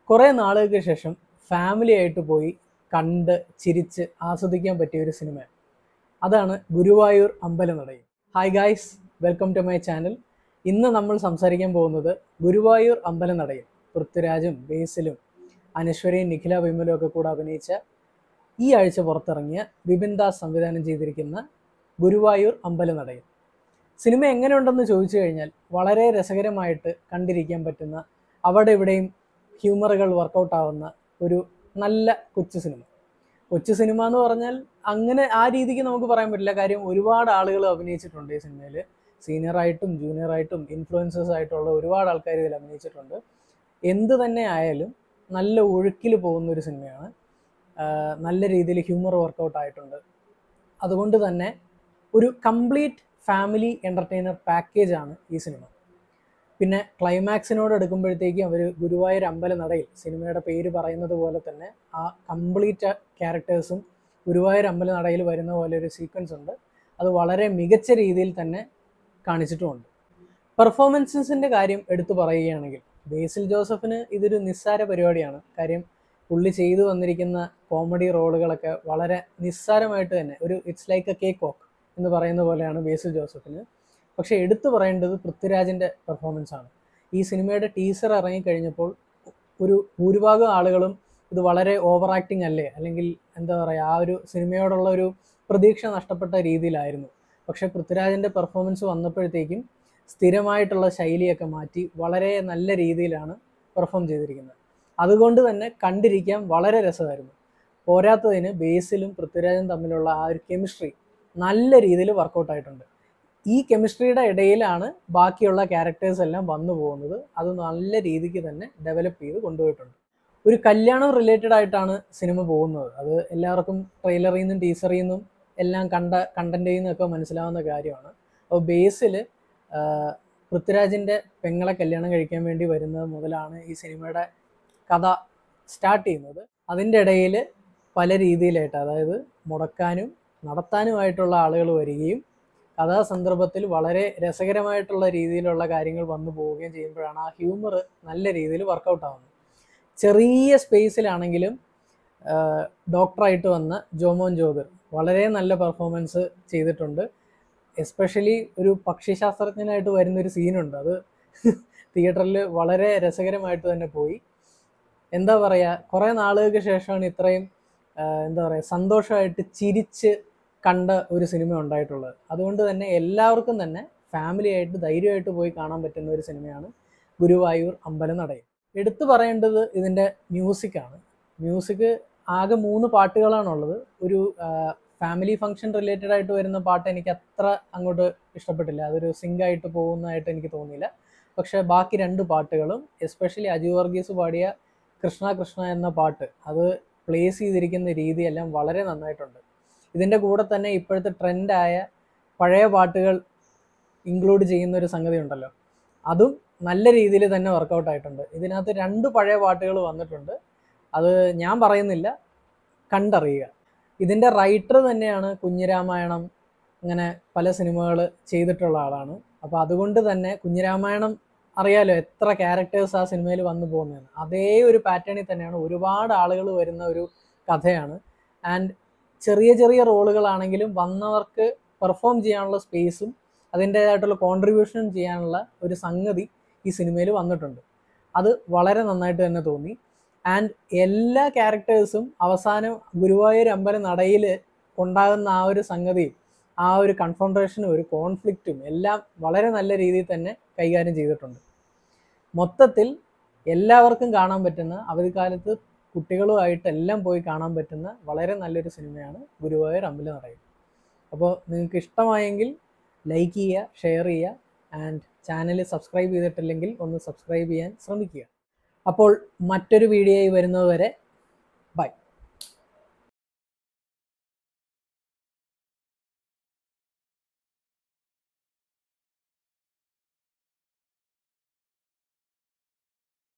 കുറേ നാളുകൾക്ക് ശേഷം ഫാമിലി ആയിട്ട് പോയി കണ്ട് ചിരിച്ച് ആസ്വദിക്കാൻ പറ്റിയ ഒരു സിനിമ അതാണ് ഗുരുവായൂർ അമ്പലനടയിൽ hi guys welcome to my channel ഇന്ന് നമ്മൾ സംസാരിക്കാൻ പോകുന്നത് ഗുരുവായൂർ അമ്പലനടയിൽ പൃഥ്വിരാജും ബേസിലും അനശ്വരയും നിഖില വിമലും ഒക്കെ കൂടെ അഭിനയിച്ച ഈ ആഴ്ച പുറത്തിറങ്ങിയ ബിപിൻ ദാസ് സംവിധാനം ചെയ്തിരിക്കുന്ന ഗുരുവായൂർ അമ്പലനടയിൽ സിനിമ എങ്ങനെയുണ്ടെന്ന് ചോദിച്ചു കഴിഞ്ഞാൽ വളരെ രസകരമായിട്ട് കണ്ടിരിക്കാൻ പറ്റുന്ന അവിടെ ഇവിടെയും ഹ്യൂമറുകൾ വർക്കൗട്ട് ആവുന്ന ഒരു നല്ല കൊച്ചു സിനിമ കൊച്ചു സിനിമ എന്ന് പറഞ്ഞാൽ അങ്ങനെ ആ രീതിക്ക് നമുക്ക് പറയാൻ പറ്റില്ല കാര്യം ഒരുപാട് ആളുകൾ അഭിനയിച്ചിട്ടുണ്ട് ഈ സിനിമയിൽ സീനിയറായിട്ടും ജൂനിയറായിട്ടും ഇൻഫ്ലുവൻസേഴ്സ് ആയിട്ടുള്ള ഒരുപാട് ആൾക്കാർ ഇതിൽ അഭിനയിച്ചിട്ടുണ്ട് എന്ത് തന്നെ ആയാലും നല്ല ഒഴുക്കിൽ പോകുന്ന ഒരു സിനിമയാണ് ആഹ് നല്ല രീതിയിൽ ഹ്യൂമർ വർക്കൗട്ട് ആയിട്ടുണ്ട് അതുകൊണ്ട് തന്നെ ഒരു കംപ്ലീറ്റ് ഫാമിലി എൻ്റർടൈനർ പാക്കേജ് ആണ് ഈ സിനിമ പിന്നെ ക്ലൈമാക്സിനോട് എടുക്കുമ്പോഴത്തേക്കും അവർ ഗുരുവായൂർ അമ്പലനടയിൽ സിനിമയുടെ പേര് പറയുന്നത് പോലെ തന്നെ ആ കംപ്ലീറ്റ് ക്യാരക്ടേഴ്സും ഗുരുവായൂർ അമ്പലനടയിൽ വരുന്ന പോലെ ഒരു സീക്വൻസ് ഉണ്ട് അത് വളരെ മികച്ച രീതിയിൽ തന്നെ കാണിച്ചിട്ടുമുണ്ട് പെർഫോമൻസസിൻ്റെ കാര്യം എടുത്തു പറയുകയാണെങ്കിൽ ബേസിൽ ജോസഫിന് ഇതൊരു നിസ്സാര പരിപാടിയാണ് കാര്യം പുള്ളി ചെയ്തു വന്നിരിക്കുന്ന കോമഡി റോളുകളൊക്കെ വളരെ നിസ്സാരമായിട്ട് തന്നെ ഒരു it's like a cake walk എന്ന് പറയുന്ന പോലെയാണ് ബേസിൽ ജോസഫിന് പക്ഷേ എടുത്തു പറയേണ്ടത് പൃഥ്വിരാജിൻ്റെ പെർഫോമൻസ് ആണ് ഈ സിനിമയുടെ ടീസർ ഇറങ്ങിക്കഴിഞ്ഞപ്പോൾ ഒരു ഭൂരിഭാഗം ആളുകളും ഇത് വളരെ ഓവർ ആക്ടിങ് അല്ലേ അല്ലെങ്കിൽ എന്താ പറയുക ആ ഒരു സിനിമയോടുള്ള ഒരു പ്രതീക്ഷ നഷ്ടപ്പെട്ട രീതിയിലായിരുന്നു പക്ഷേ പൃഥ്വിരാജിൻ്റെ പെർഫോമൻസ് വന്നപ്പോഴത്തേക്കും സ്ഥിരമായിട്ടുള്ള ശൈലിയൊക്കെ മാറ്റി വളരെ നല്ല രീതിയിലാണ് പെർഫോം ചെയ്തിരിക്കുന്നത് അതുകൊണ്ട് തന്നെ കണ്ടിരിക്കാൻ വളരെ രസമായിരുന്നു പോരാത്തതിന് ബേസിലും പൃഥ്വിരാജും തമ്മിലുള്ള ആ ഒരു കെമിസ്ട്രി നല്ല രീതിയിൽ വർക്കൗട്ട് ആയിട്ടുണ്ട് ഈ കെമിസ്ട്രിയുടെ ഇടയിലാണ് ബാക്കിയുള്ള ക്യാരക്ടേഴ്സ് എല്ലാം വന്നു പോകുന്നത് അത് നല്ല രീതിക്ക് തന്നെ ഡെവലപ്പ് ചെയ്ത് കൊണ്ടുപോയിട്ടുണ്ട് ഒരു കല്യാണം റിലേറ്റഡ് ആയിട്ടാണ് സിനിമ പോകുന്നത് അത് എല്ലാവർക്കും ട്രെയിലറിൽ നിന്നും ടീസറിൽ നിന്നും എല്ലാം കണ്ട കണ്ടന്റിൽ നിന്നൊക്കെ മനസ്സിലാവുന്ന കാര്യമാണ് അപ്പോൾ ബേസിൽ പൃഥ്വിരാജിൻ്റെ പെങ്ങളെ കല്യാണം കഴിക്കാൻ വേണ്ടി വരുന്നത് മുതലാണ് ഈ സിനിമയുടെ കഥ സ്റ്റാർട്ട് ചെയ്യുന്നത് അതിൻ്റെ ഇടയിൽ പല രീതിയിലായിട്ട് അതായത് മുടക്കാനും നടത്താനുമായിട്ടുള്ള ആളുകൾ വരികയും കഥാസന്ദർഭത്തിൽ വളരെ രസകരമായിട്ടുള്ള രീതിയിലുള്ള കാര്യങ്ങൾ വന്നു പോവുകയും ചെയ്യുമ്പോഴാണ് ആ ഹ്യൂമർ നല്ല രീതിയിൽ വർക്കൗട്ട് ആവുന്നത് ചെറിയ സ്പേസിലാണെങ്കിലും ഡോക്ടറായിട്ട് വന്ന ജോമോൻ ജോഗർ വളരെ നല്ല പെർഫോമൻസ് ചെയ്തിട്ടുണ്ട് എസ്പെഷ്യലി ഒരു പക്ഷിശാസ്ത്രജ്ഞനായിട്ട് വരുന്ന ഒരു സീനുണ്ട് അത് തിയേറ്ററിൽ വളരെ രസകരമായിട്ട് തന്നെ പോയി എന്താ പറയുക കുറേ നാളുകൾക്ക് ശേഷമാണ് ഇത്രയും എന്താ പറയുക സന്തോഷമായിട്ട് ചിരിച്ച് കണ്ട ഒരു സിനിമ ഉണ്ടായിട്ടുള്ളത് അതുകൊണ്ട് തന്നെ എല്ലാവർക്കും തന്നെ ഫാമിലി ആയിട്ട് ധൈര്യമായിട്ട് പോയി കാണാൻ പറ്റുന്ന ഒരു സിനിമയാണ് ഗുരുവായൂർ അമ്പലനടയിൽ എടുത്തു പറയേണ്ടത് ഇതിൻ്റെ മ്യൂസിക്കാണ് മ്യൂസിക് ആകെ മൂന്ന് പാട്ടുകളാണുള്ളത് ഒരു ഫാമിലി ഫംഗ്ഷൻ റിലേറ്റഡ് ആയിട്ട് വരുന്ന പാട്ട് എനിക്ക് അത്ര അങ്ങോട്ട് ഇഷ്ടപ്പെട്ടില്ല അതൊരു സിങ്ക് ആയിട്ട് പോകുന്നതായിട്ട് എനിക്ക് തോന്നിയില്ല പക്ഷേ ബാക്കി രണ്ട് പാട്ടുകളും എസ്പെഷ്യലി അജു വർഗീസ് പാടിയ കൃഷ്ണ കൃഷ്ണ എന്ന പാട്ട് അത് പ്ലേസ് ചെയ്തിരിക്കുന്ന രീതിയെല്ലാം വളരെ നന്നായിട്ടുണ്ട് ഇതിൻ്റെ കൂടെ തന്നെ ഇപ്പോഴത്തെ ട്രെൻഡായ പഴയ പാട്ടുകൾ ഇൻക്ലൂഡ് ചെയ്യുന്ന ഒരു സംഗതി ഉണ്ടല്ലോ അതും നല്ല രീതിയിൽ തന്നെ വർക്കൗട്ട് ആയിട്ടുണ്ട് ഇതിനകത്ത് രണ്ട് പഴയ പാട്ടുകൾ വന്നിട്ടുണ്ട് അത് ഞാൻ പറയുന്നില്ല കണ്ടറിയുക ഇതിൻ്റെ റൈറ്റർ തന്നെയാണ് കുഞ്ഞിരാമായണം അങ്ങനെ പല സിനിമകൾ ചെയ്തിട്ടുള്ള ആളാണ് അപ്പോൾ അതുകൊണ്ട് തന്നെ കുഞ്ഞിരാമായണം അറിയാലോ എത്ര ക്യാരക്ടേഴ്സ് ആ സിനിമയിൽ വന്നു പോകുന്നതെന്ന് അതേ ഒരു പാറ്റേണിൽ തന്നെയാണ് ഒരുപാട് ആളുകൾ വരുന്ന ഒരു കഥയാണ് ആൻഡ് ചെറിയ ചെറിയ റോളുകളാണെങ്കിലും വന്നവർക്ക് പെർഫോം ചെയ്യാനുള്ള സ്പേസും അതിൻ്റേതായിട്ടുള്ള കോൺട്രിബ്യൂഷനും ചെയ്യാനുള്ള ഒരു സംഗതി ഈ സിനിമയിൽ വന്നിട്ടുണ്ട് അത് വളരെ നന്നായിട്ട് തന്നെ തോന്നി ആൻഡ് എല്ലാ ക്യാരക്ടേഴ്സും അവസാനം ഗുരുവായൂർ അമ്പലം നടയിൽ ഉണ്ടാകുന്ന ആ ഒരു സംഗതിയും ആ ഒരു കൺഫൗണ്ടേഷനും ഒരു കോൺഫ്ലിക്റ്റും എല്ലാം വളരെ നല്ല രീതിയിൽ തന്നെ കൈകാര്യം ചെയ്തിട്ടുണ്ട് മൊത്തത്തിൽ എല്ലാവർക്കും കാണാൻ പറ്റുന്ന അവധിക്കാലത്ത് കുട്ടികളുമായിട്ട് എല്ലാം പോയി കാണാൻ പറ്റുന്ന വളരെ നല്ലൊരു സിനിമയാണ് ഗുരുവായൂർ അമ്പലം നടയിൽ അപ്പോൾ നിങ്ങൾക്ക് ഇഷ്ടമായെങ്കിൽ ലൈക്ക് ചെയ്യുക ഷെയർ ചെയ്യുക ആൻഡ് ചാനൽ സബ്സ്ക്രൈബ് ചെയ്തിട്ടില്ലെങ്കിൽ ഒന്ന് സബ്സ്ക്രൈബ് ചെയ്യാൻ ശ്രമിക്കുക അപ്പോൾ മറ്റൊരു വീഡിയോയിൽ വരുന്നതുവരെ